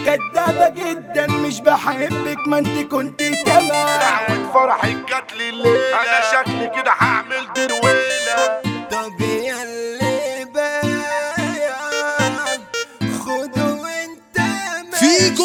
كدابة جدا مش بحبك ما انت كنت تمام دعوة فرحك جات لي الليلة انا شكلي كده هعمل درويلة طب ياللي بايع خده وانت فيجو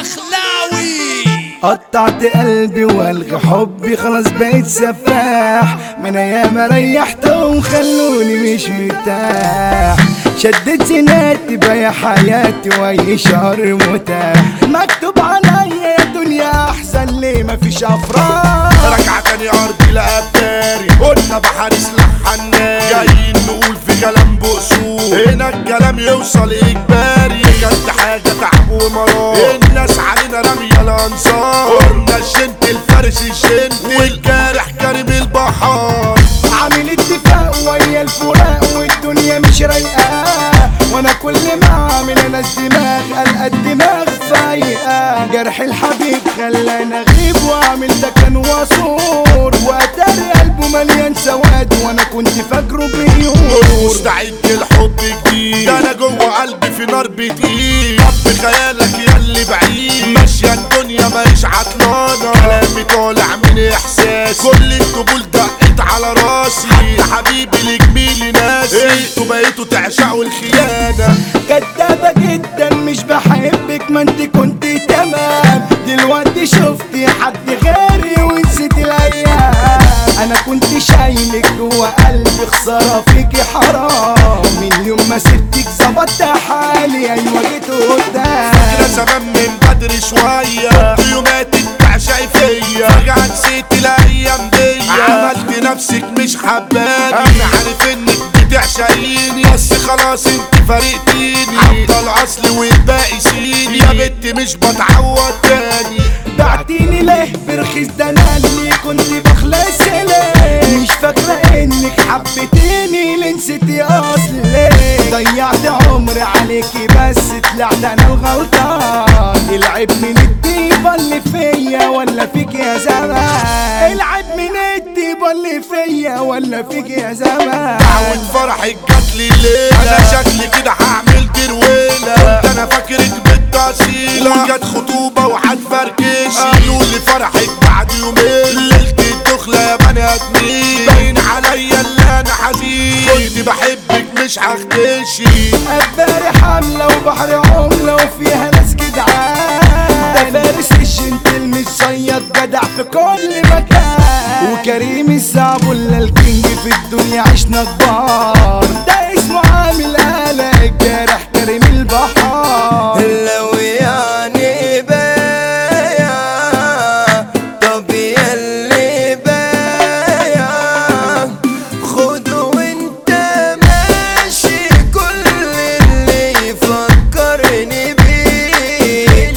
الدخلاوي قطعت قلبي والغي حبي خلاص بقيت سفاح من ايام ريحتهم خلوني مش مرتاح شدت زناتي بقى حياتي واي شهر متاح مكتوب عليا يا دنيا احسن ليه مفيش افراح رجع تاني ارضي لابتاري قلنا بحارس لحناري جايين نقول في كلام بقصور هنا الكلام يوصل اجباري كانت حاجه تعب ومرار الناس علينا راميه الانصار قلنا الشنت الفارس الشنت والجارح كريم البحار عامل اتفاق ويا الفراق والدنيا مش رايقة وانا كل ما اعمل اناس دماغ القى الدماغ فايقة جرح الحبيب خلاني اغيب واعمل ده كان وصور واتاري قلبه مليان سواد وانا كنت فاكره بيور مستعد للحب جديد ده انا جوه قلبي في نار بتقيل طب خيالك ياللي بعيد ماشيه الدنيا ماهيش عطلانه كلامي طالع من احساس كل الطبول دقت على راسي حتى حبيبي لجميلي ناسي انتوا بقيتوا تعشقوا الخيانه كدابة جدا مش بحبك ما انت كنت تمام دلوقتي شفتي حد غيري ونسيت الايام انا كنت شايلك جوا قلبي خسارة فيكي حرام من يوم ما سبتك ظبطت حالي ايوه جيت قدام فاكرة زمان من بدري شوية يوماتك تعشقي فيا فجأة نسيت الأيام دي عملت نفسك مش حباني أنا عارف إنك بتعشقيني بس خلاص انت فارقتيني هفضل أصلي والباقي سيني يا بنتي مش بتعوض تاني بعتيني ليه برخيص ده انا اللي كنت بخلص ليه مش فاكرة انك حبيتيني اللي نسيتي اصلي ضيعت عمري عليكي بس طلعت انا الغلطان العيب من الطيبة اللي فيا ولا فيك يا زمان العيب من الطيبة اللي فيا ولا فيك يا زمان دعوة فرحك جات لي الليلة أنا شكلي كده هعمل درويلة كنت أنا فاكرك بنت أصيلة وجت خطوبة وهتفركشي قالوا لي فرحك بعد يومين ليلة الدخلة يا بني آدمين باين عليا اللي أنا حزين كنت بحبك مش هختشي الدار حاملة وبحر عملة وفيها ناس جدعان ده فارس الجنتل مش صياد جدع في كل مكان وكريم الزعبولة الكينج في الدنيا عشنا كبار ده اسمه عامل قلق الجارح كريم البحار لو يعني بايع طب ياللي بايع خده وانت ماشي كل اللي يفكرني بيه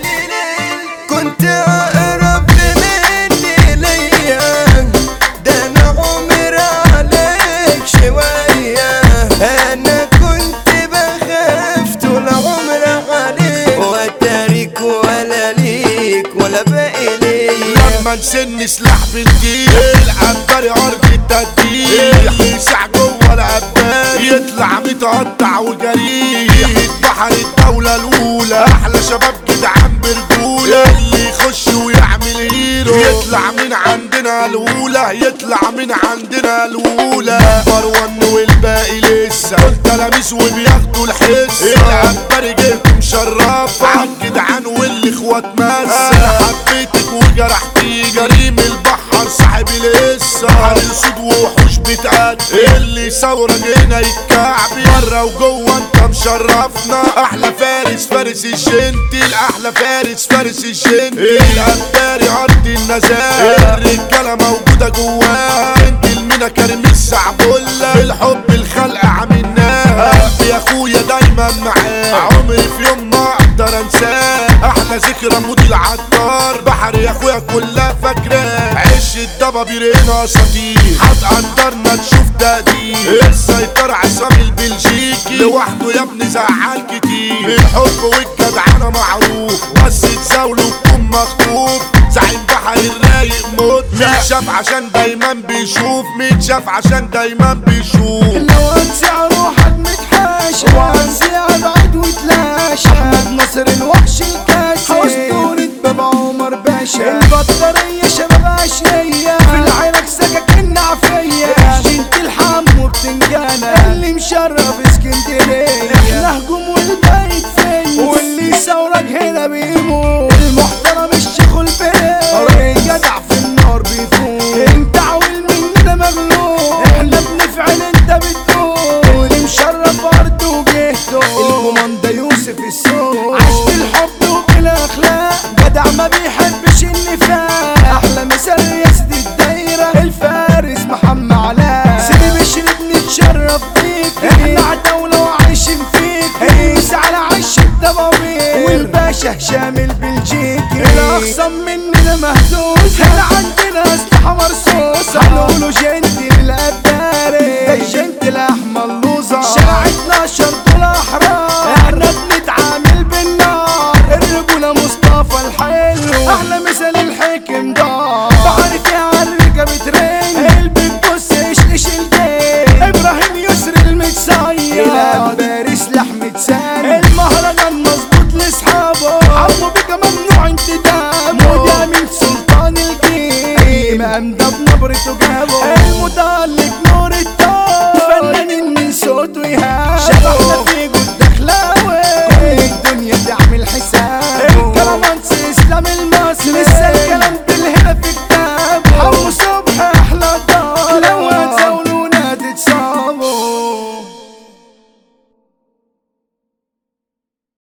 كنت اقرب مني ليا ده انا عمر عليك شوية انا كنت بخاف طول عمر عليك واتاريك ولا ليك ولا باقي ليا لما نسن سلاح بنتي العباري عرض التدبير يسع جوه العبار يطلع متقطع وجريح بحر الدولة الأولى أحلى شباب جدعان برجولة اللي يخش ويعمل هيرو يطلع من عندنا الأولى يطلع من عندنا الأولى مروان والباقي لسه والتلاميذ وبياخدوا الحس العباري جيت مشرف عالجدعان واللي اخوات مسا حبيتك وجرحتي جريم البحر صاحب القصة بحر الاسود ووحوش بتقتل اللي ثورة هنا يتكعبي بره وجوه انت مشرفنا احلى فارس فارس الجنتل احلى فارس فارس الجنتل القباري ارض النزاهة الرجالة موجودة جواها انت المينا كريم الزعبولة الحب الخلق عملناها قلبي يا اخويا دايما معاه عمري في يوم ما اقدر انساه احلى ذكرى مودي العطار بحر يا اخويا كلها فاكراه عش الدبابير هنا اساطير هتقدرنا تشوف تقدير السيطرة عصام البلجيكي لوحده يا ابني زعل كتير الحب والجدعنة معروف بس تزاوله تكون مخطوف زعيم بحر الرايق موت مين شاف عشان دايما بيشوف مين شاف عشان دايما بيشوف لو انسى روحك متحاشى وانسى ابعد وتلاشى احمد نصر الوحش عاش بالحب وبالاخلاق جدع ما بيحبش النفاق احلى مثال رياسة الدايرة الفارس محمد علاء سيدي بشرب نتشرف بيك احنا عدولة وعايشين فيك قيس على عش الدبابير والباشا هشام البلجيكي الاخصم مننا مهزوز هنا عندنا اسلحة مرصوصة هنقولوا جنتي للقباري ده الجنتي لحمة اللوزة شارعتنا شرط الاحرار احنا بنتعامل بالنار الرجولة مصطفى الحلو احلى مثال الحكم دار بعرف يا عالرجة بترن قلبي تبص ايش البيت ابراهيم يسر المتصير الامبارس لحمة سان المهرجان مظبوط لاصحابه حبه بك ممنوع انتدابه وده من سلطان الجيل مأمدة بنبرته جابه المتألق نور الدار فنانين من صوته يهابه شبحنا في جود دخلاوي كل الدنيا تعمل حسابه الكلامانس اسلام المصري لسه الكلام